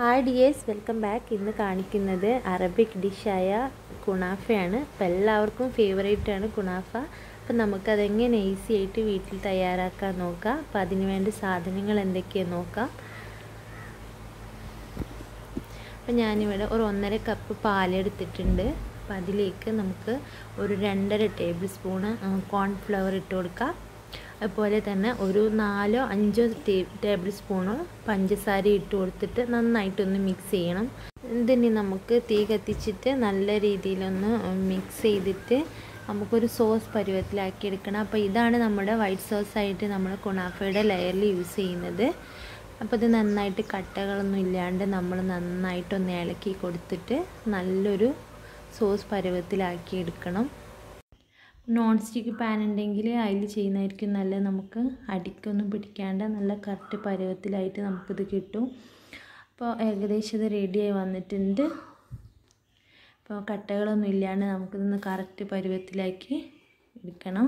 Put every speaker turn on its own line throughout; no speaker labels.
hi dears welcome back ഇന്ന് കാണിക്കുന്നത് Arabic ഡിഷായ കുണാഫയാണ് അപ്പോൾ എല്ലാവർക്കും ഫേവറേറ്റ് ആണ് കുണാഫ അപ്പോൾ നമുക്കതെങ്ങനെ ഈസി ആയിട്ട് വീട്ടിൽ തയ്യാറാക്കാൻ നോക്കാം അപ്പോൾ അതിന് വേണ്ട സാധനങ്ങൾ എന്തൊക്കെയാണെന്ന് നോക്കാം അപ്പോൾ ഞാനിവിടെ ഒരു ഒന്നര കപ്പ് പാലെടുത്തിട്ടുണ്ട് അപ്പോൾ അതിലേക്ക് നമുക്ക് ഒരു രണ്ടര ടേബിൾ സ്പൂണ് കോൺഫ്ലവർ ഇട്ട് കൊടുക്കാം അതുപോലെ തന്നെ ഒരു നാലോ അഞ്ചോ ടേബിൾ സ്പൂണോ പഞ്ചസാര ഇട്ട് കൊടുത്തിട്ട് നന്നായിട്ടൊന്ന് മിക്സ് ചെയ്യണം ഇതിനി നമുക്ക് തീ കത്തിച്ചിട്ട് നല്ല രീതിയിലൊന്ന് മിക്സ് ചെയ്തിട്ട് നമുക്കൊരു സോസ് പരുവത്തിലാക്കി എടുക്കണം അപ്പോൾ ഇതാണ് നമ്മുടെ വൈറ്റ് സോസ് ആയിട്ട് നമ്മൾ കുണാഫയുടെ ലെയറിൽ യൂസ് ചെയ്യുന്നത് അപ്പോൾ ഇത് നന്നായിട്ട് കട്ടകളൊന്നും ഇല്ലാണ്ട് നമ്മൾ നന്നായിട്ടൊന്ന് ഇളക്കി കൊടുത്തിട്ട് നല്ലൊരു സോസ് പരുവത്തിലാക്കി എടുക്കണം നോൺ സ്റ്റിക്ക് പാൻ ഉണ്ടെങ്കിൽ അതിൽ ചെയ്യുന്നതായിരിക്കും നല്ല നമുക്ക് അടിക്കൊന്നും പിടിക്കാണ്ട് നല്ല കറക്റ്റ് പരുവത്തിലായിട്ട് നമുക്കിത് കിട്ടും അപ്പോൾ ഏകദേശം ഇത് റെഡിയായി വന്നിട്ടുണ്ട് അപ്പോൾ കട്ടകളൊന്നും ഇല്ലാണ്ട് നമുക്കിതൊന്ന് കറക്റ്റ് പരുവത്തിലാക്കി എടുക്കണം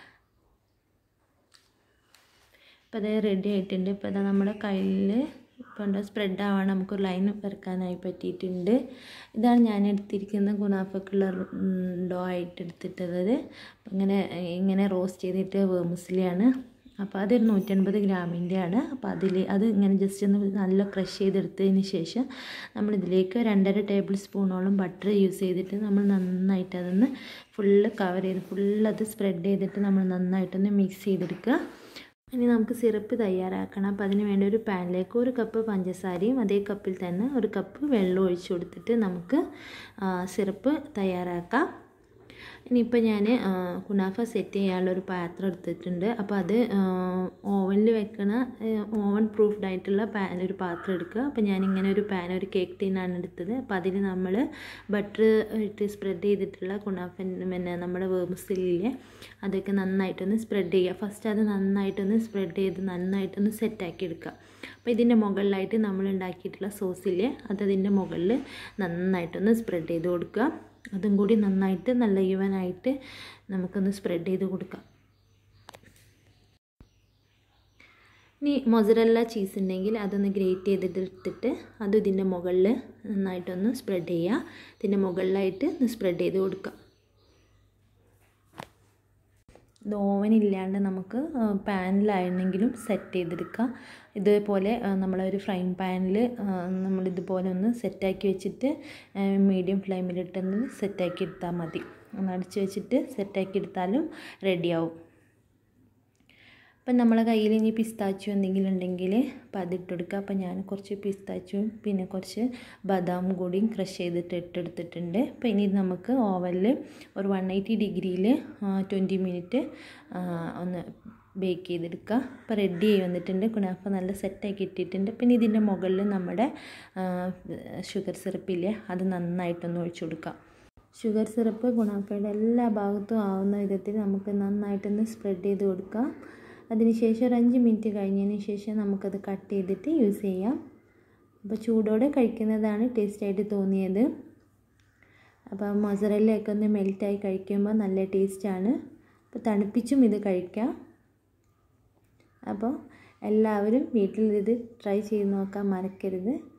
ഇപ്പോൾ അത് റെഡി ആയിട്ടുണ്ട് ഇപ്പോൾ അത് നമ്മുടെ കയ്യിൽ ഇപ്പോൾ എന്താ സ്പ്രെഡ് ആവാൻ നമുക്ക് ലൈൻ വരക്കാനായി പറ്റിയിട്ടുണ്ട് ഇതാണ് ഞാൻ എടുത്തിരിക്കുന്ന ഗുണാഫക്കുള്ള ഡോ ആയിട്ട് എടുത്തിട്ടുള്ളത് ഇങ്ങനെ ഇങ്ങനെ റോസ്റ്റ് ചെയ്തിട്ട് വേമസിലാണ് അപ്പോൾ അതൊരു നൂറ്റൻപത് ഗ്രാമിൻ്റെയാണ് അപ്പോൾ അതിൽ അത് ഇങ്ങനെ ജസ്റ്റ് ഒന്ന് നല്ല ക്രഷ് ചെയ്തെടുത്തതിന് ശേഷം നമ്മളിതിലേക്ക് രണ്ടര ടേബിൾ സ്പൂണോളം ബട്ടർ യൂസ് ചെയ്തിട്ട് നമ്മൾ നന്നായിട്ട് അതൊന്ന് ഫുള്ള് കവർ ചെയ്ത് ഫുള്ള് അത് സ്പ്രെഡ് ചെയ്തിട്ട് നമ്മൾ നന്നായിട്ടൊന്ന് മിക്സ് ചെയ്തെടുക്കുക ഇനി നമുക്ക് സിറപ്പ് തയ്യാറാക്കണം അപ്പോൾ അതിന് വേണ്ടി ഒരു പാനിലേക്ക് ഒരു കപ്പ് പഞ്ചസാരയും അതേ കപ്പിൽ തന്നെ ഒരു കപ്പ് വെള്ളം ഒഴിച്ച് കൊടുത്തിട്ട് നമുക്ക് സിറപ്പ് തയ്യാറാക്കാം ഇനിയിപ്പോൾ ഞാൻ കുനാഫ സെറ്റ് ചെയ്യാനുള്ള ഒരു പാത്രം എടുത്തിട്ടുണ്ട് അപ്പോൾ അത് ഓവനിൽ വെക്കണ ഓവൻ പ്രൂഫ്ഡ് ആയിട്ടുള്ള പാൻ ഒരു പാത്രം എടുക്കുക അപ്പോൾ ഞാനിങ്ങനെ ഒരു പാൻ ഒരു കേക്ക് ടീനാണ് എടുത്തത് അപ്പോൾ അതിൽ നമ്മൾ ബട്ടർ ഇട്ട് സ്പ്രെഡ് ചെയ്തിട്ടുള്ള കുനാഫൻ പിന്നെ നമ്മുടെ വേമസിലില്ലേ അതൊക്കെ നന്നായിട്ടൊന്ന് സ്പ്രെഡ് ചെയ്യുക ഫസ്റ്റ് അത് നന്നായിട്ടൊന്ന് സ്പ്രെഡ് ചെയ്ത് നന്നായിട്ടൊന്ന് സെറ്റാക്കി എടുക്കുക അപ്പോൾ ഇതിൻ്റെ മുകളിലായിട്ട് നമ്മൾ ഉണ്ടാക്കിയിട്ടുള്ള സോസില്ലേ അത് അതിൻ്റെ മുകളിൽ നന്നായിട്ടൊന്ന് സ്പ്രെഡ് ചെയ്ത് കൊടുക്കുക അതും കൂടി നന്നായിട്ട് നല്ല ഈവനായിട്ട് നമുക്കൊന്ന് സ്പ്രെഡ് ചെയ്ത് കൊടുക്കാം ഇനി മൊസറല്ല ചീസ് ഉണ്ടെങ്കിൽ അതൊന്ന് ഗ്രേറ്റ് ചെയ്തെടുത്തിട്ട് അത് ഇതിൻ്റെ മുകളിൽ നന്നായിട്ടൊന്ന് സ്പ്രെഡ് ചെയ്യുക ഇതിൻ്റെ മുകളിലായിട്ട് ഒന്ന് സ്പ്രെഡ് ചെയ്ത് കൊടുക്കുക ഇത് ഓവൻ ഇല്ലാണ്ട് നമുക്ക് പാനിലായിരുന്നെങ്കിലും സെറ്റ് ചെയ്തെടുക്കാം ഇതേപോലെ നമ്മളൊരു ഫ്രൈങ് പാനിൽ നമ്മളിതുപോലെ ഒന്ന് സെറ്റാക്കി വെച്ചിട്ട് മീഡിയം ഫ്ലെയിമിലിട്ടൊന്ന് സെറ്റാക്കി എടുത്താൽ മതി ഒന്ന് അടിച്ച് വെച്ചിട്ട് സെറ്റാക്കി എടുത്താലും റെഡിയാവും അപ്പം നമ്മളെ കയ്യിൽ ഇനി പിസ്താച്ചു എന്തെങ്കിലും ഉണ്ടെങ്കിൽ അപ്പം അതിട്ട് കൊടുക്കുക അപ്പം ഞാൻ കുറച്ച് പിസ്താച്ചും പിന്നെ കുറച്ച് ബദാമും കൂടിയും ക്രഷ് ചെയ്തിട്ട് ഇട്ടെടുത്തിട്ടുണ്ട് അപ്പോൾ ഇനി നമുക്ക് ഓവനിൽ ഒരു വൺ എയ്റ്റി ഡിഗ്രിയിൽ ട്വൻറ്റി മിനിറ്റ് ഒന്ന് ബേക്ക് ചെയ്തെടുക്കുക അപ്പോൾ റെഡി ആയി വന്നിട്ടുണ്ട് കുണാഫ നല്ല സെറ്റാക്കി ഇട്ടിട്ടുണ്ട് പിന്നെ ഇതിൻ്റെ മുകളിൽ നമ്മുടെ ഷുഗർ സിറപ്പില്ലേ അത് നന്നായിട്ടൊന്ന് ഒഴിച്ചു കൊടുക്കാം ഷുഗർ സിറപ്പ് ഗുണാഫയുടെ എല്ലാ ഭാഗത്തും ആവുന്ന വിധത്തിൽ നമുക്ക് നന്നായിട്ടൊന്ന് സ്പ്രെഡ് ചെയ്ത് കൊടുക്കാം അതിനുശേഷം ഒരു അഞ്ച് മിനിറ്റ് കഴിഞ്ഞതിന് ശേഷം നമുക്കത് കട്ട് ചെയ്തിട്ട് യൂസ് ചെയ്യാം അപ്പോൾ ചൂടോടെ കഴിക്കുന്നതാണ് ടേസ്റ്റായിട്ട് തോന്നിയത് അപ്പോൾ മൊസറല്ലയൊക്കെ ഒന്ന് മെൽറ്റായി കഴിക്കുമ്പോൾ നല്ല ടേസ്റ്റാണ് അപ്പോൾ തണുപ്പിച്ചും ഇത് കഴിക്കാം അപ്പോൾ എല്ലാവരും വീട്ടിൽ ഇത് ട്രൈ ചെയ്ത് നോക്കാൻ മറക്കരുത്